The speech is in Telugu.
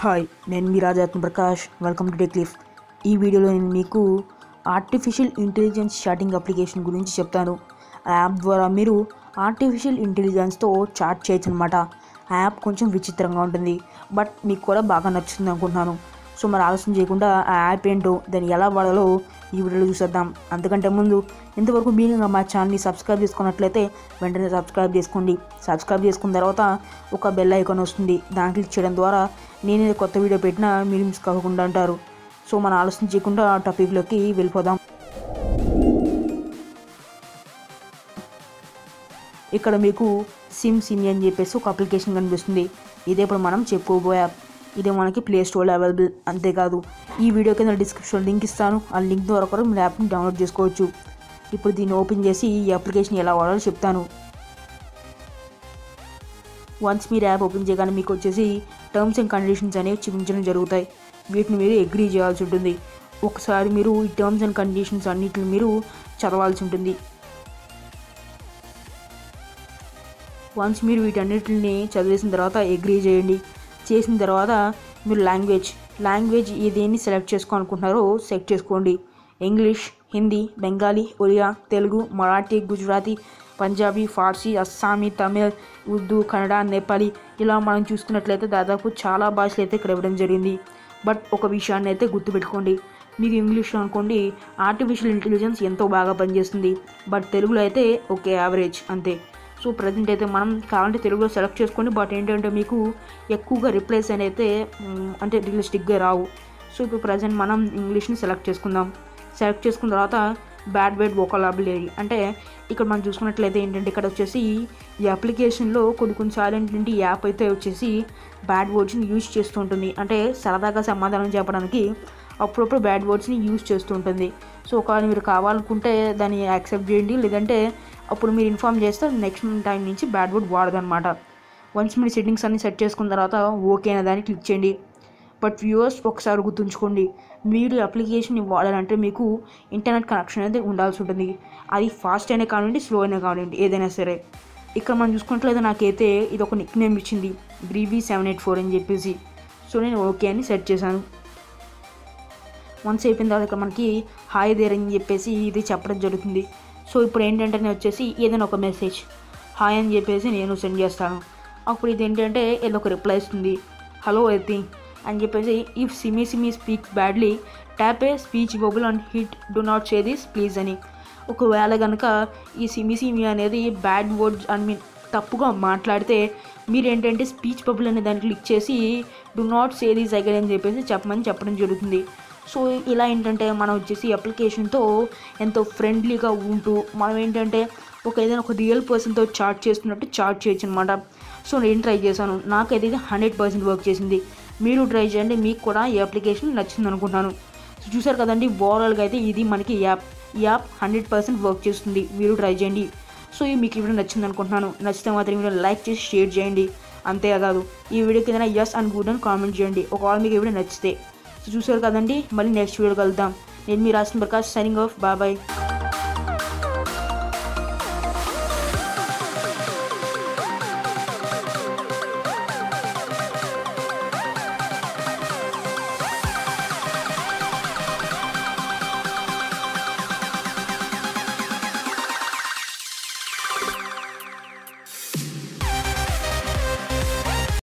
హాయ్ నేను మీ Rajatma Prakash welcome to Techlif ఈ వీడియోలో నేను మీకు ఆర్టిఫిషియల్ ఇంటెలిజెన్స్ చాటింగ్ అప్లికేషన్ గురించి చెప్తాను ఆ యాప్ ద్వారా మీరు ఆర్టిఫిషియల్ ఇంటెలిజెన్స్తో చాట్ చేయొచ్చు అనమాట ఆ యాప్ కొంచెం విచిత్రంగా ఉంటుంది బట్ మీకు కూడా బాగా నచ్చుతుంది అనుకుంటున్నాను సో మరి ఆలస్యం చేయకుండా ఆ యాప్ ఏంటో దాన్ని ఎలా వాడాలో ఈ వీడియోలో చూసేద్దాం అంతకంటే ముందు ఇంతవరకు మీరు మా ఛానల్ని సబ్స్క్రైబ్ చేసుకున్నట్లయితే వెంటనే సబ్స్క్రైబ్ చేసుకోండి సబ్స్క్రైబ్ చేసుకున్న తర్వాత ఒక బెల్ ఐకాన్ వస్తుంది దాన్ని క్లిక్ చేయడం ద్వారా నేను ఏదో కొత్త వీడియో పెట్టినా మీరు మిస్ కాకుండా అంటారు సో మన ఆలస్యం చేయకుండా టాపిక్లోకి వెళ్ళిపోదాం ఇక్కడ మీకు సిమ్ సిమి అని చెప్పేసి ఒక అప్లికేషన్ కనిపిస్తుంది ఇదే ఇప్పుడు మనం చెప్పుకోబోయే యాప్ ఇదే మనకి ప్లే స్టోర్లో అవైలబుల్ అంతేకాదు ఈ వీడియో కింద డిస్క్రిప్షన్లో లింక్ ఇస్తాను ఆ లింక్ ద్వారా కూడా మీరు యాప్ని డౌన్లోడ్ చేసుకోవచ్చు ఇప్పుడు దీన్ని ఓపెన్ చేసి ఈ అప్లికేషన్ ఎలా వాడాలో చెప్తాను వన్స్ మీరు యాప్ ఓపెన్ చేయగానే మీకు వచ్చేసి టర్మ్స్ అండ్ కండిషన్స్ అనేవి చూపించడం జరుగుతాయి వీటిని మీరు అగ్రీ చేయాల్సి ఉంటుంది ఒకసారి మీరు ఈ టర్మ్స్ అండ్ కండిషన్స్ అన్నిటిని మీరు చదవాల్సి ఉంటుంది వన్స్ మీరు వీటన్నిటిని చదివేసిన తర్వాత అగ్రీ చేయండి చేసిన తర్వాత మీరు లాంగ్వేజ్ లాంగ్వేజ్ ఏదేని సెలెక్ట్ చేసుకోవాలనుకుంటున్నారో సెలెక్ట్ చేసుకోండి ఇంగ్లీష్ హిందీ బెంగాలీ ఒరియా తెలుగు మరాఠీ గుజరాతీ పంజాబీ ఫార్సీ అస్సామీ తమిళ్ ఉర్దూ కన్నడ నేపాలీ ఇలా మనం చూసుకున్నట్లయితే దాదాపు చాలా భాషలు అయితే ఇక్కడ ఇవ్వడం జరిగింది బట్ ఒక విషయాన్ని అయితే గుర్తుపెట్టుకోండి మీకు ఇంగ్లీష్లో అనుకోండి ఆర్టిఫిషియల్ ఇంటెలిజెన్స్ ఎంతో బాగా పనిచేస్తుంది బట్ తెలుగులో అయితే ఓకే యావరేజ్ అంతే సో ప్రజెంట్ అయితే మనం కావాలంటే తెలుగులో సెలెక్ట్ చేసుకోండి బట్ ఏంటంటే మీకు ఎక్కువగా రిప్లైస్ అని అయితే మ్, అంటే రియలిస్టిక్గా రావు సో ఇప్పుడు ప్రజెంట్ మనం ఇంగ్లీష్ని సెలెక్ట్ చేసుకుందాం సెలెక్ట్ చేసుకున్న తర్వాత బ్యాడ్ బెడ్ వొకలాబులరీ అంటే ఇక్కడ మనం చూసుకున్నట్లయితే ఏంటంటే ఇక్కడ వచ్చేసి ఈ అప్లికేషన్లో కొన్ని కొన్నిసార్లు ఏంటంటే ఈ యాప్ అయితే వచ్చేసి బ్యాడ్ వర్డ్స్ని యూజ్ చేస్తూ ఉంటుంది అంటే సరదాగా సమాధానం చెప్పడానికి అప్పుడప్పుడు బ్యాడ్ వర్డ్స్ని యూజ్ చేస్తూ ఉంటుంది సో ఒకవేళ మీరు కావాలనుకుంటే దాన్ని యాక్సెప్ట్ చేయండి లేదంటే అప్పుడు మీరు ఇన్ఫామ్ చేస్తే నెక్స్ట్ టైం నుంచి బ్యాడ్ వర్డ్ వాడదనమాట వన్స్ మీరు సెట్టింగ్స్ అన్ని సెట్ చేసుకున్న తర్వాత ఓకే అనే దాన్ని క్లిక్ చేయండి బట్ వ్యూవర్స్ ఒకసారి గుర్తుంచుకోండి మీరు అప్లికేషన్ వాడాలంటే మీకు ఇంటర్నెట్ కనెక్షన్ అనేది ఉండాల్సి ఉంటుంది అది ఫాస్ట్ అయినా కానివ్వండి స్లో అయినా కానివ్వండి ఏదైనా సరే ఇక్కడ మనం చూసుకున్నట్లయితే నాకైతే ఇది ఒక నిక్ నేమ్ ఇచ్చింది గ్రీవీ సెవెన్ ఎయిట్ ఫోర్ అని చెప్పేసి సో నేను ఓకే అని సెట్ చేశాను వన్స్ అయిపోయిన తర్వాత ఇక్కడ మనకి హాయ్ దేర్ అని చెప్పేసి ఇది చెప్పడం జరుగుతుంది సో ఇప్పుడు ఏంటంటే నేను వచ్చేసి ఏదైనా ఒక మెసేజ్ హాయ్ అని చెప్పేసి నేను సెండ్ చేస్తాను అప్పుడు ఇది ఏంటంటే ఏదో ఒక రిప్లై ఇస్తుంది హలో ఎత్తి అని చెప్పేసి if SimSimi speaks badly tap a speech bubble and hit do not say this please అని ఒకవేళ కనుక ఈ సిమి సిమి అనేది బ్యాడ్ వర్డ్స్ ఐ మీన్ తప్పుగా మాట్లాడితే మీరు ఏంటంటే స్పీచ్ బబుల్ అనే దాన్ని క్లిక్ చేసి do not say this again అని చెప్పేసి చెప్పమని చెప్పడం జరుగుతుంది సో ఇలా ఏంటంటే మనం వచ్చేసి అప్లికేషన్తో ఎంతో ఫ్రెండ్లీగా ఉంటూ మనం ఏంటంటే ఒక ఏదైనా ఒక రియల్ పర్సన్తో చాట్ చేస్తున్నట్టు చాట్ చేయొచ్చు అనమాట సో నేను ట్రై చేశాను నాకైతే ఇది హండ్రెడ్ పర్సెంట్ వర్క్ చేసింది మీరు ట్రై చేయండి మీకు కూడా ఈ అప్లికేషన్ నచ్చింది అనుకుంటున్నాను సో చూసారు కదండి ఓవరాల్గా అయితే ఇది మనకి యాప్ ఈ యాప్ హండ్రెడ్ పర్సెంట్ వర్క్ చేస్తుంది మీరు ట్రై చేయండి సో ఈ మీకు ఈ వీడియో నచ్చింది అనుకుంటున్నాను నచ్చితే మాత్రం వీడియో లైక్ చేసి షేర్ చేయండి అంతేకాదు ఈ వీడియో కింద ఎస్ అండ్ గుడ్ అని కామెంట్ చేయండి ఒకవేళ మీకు ఈ వీడియో నచ్చితే సో చూసారు కదండి మళ్ళీ నెక్స్ట్ వీడియో కలుద్దాం నేను మీ రాసిన ప్రకాష్ సైనింగ్ ఆఫ్ బాయ్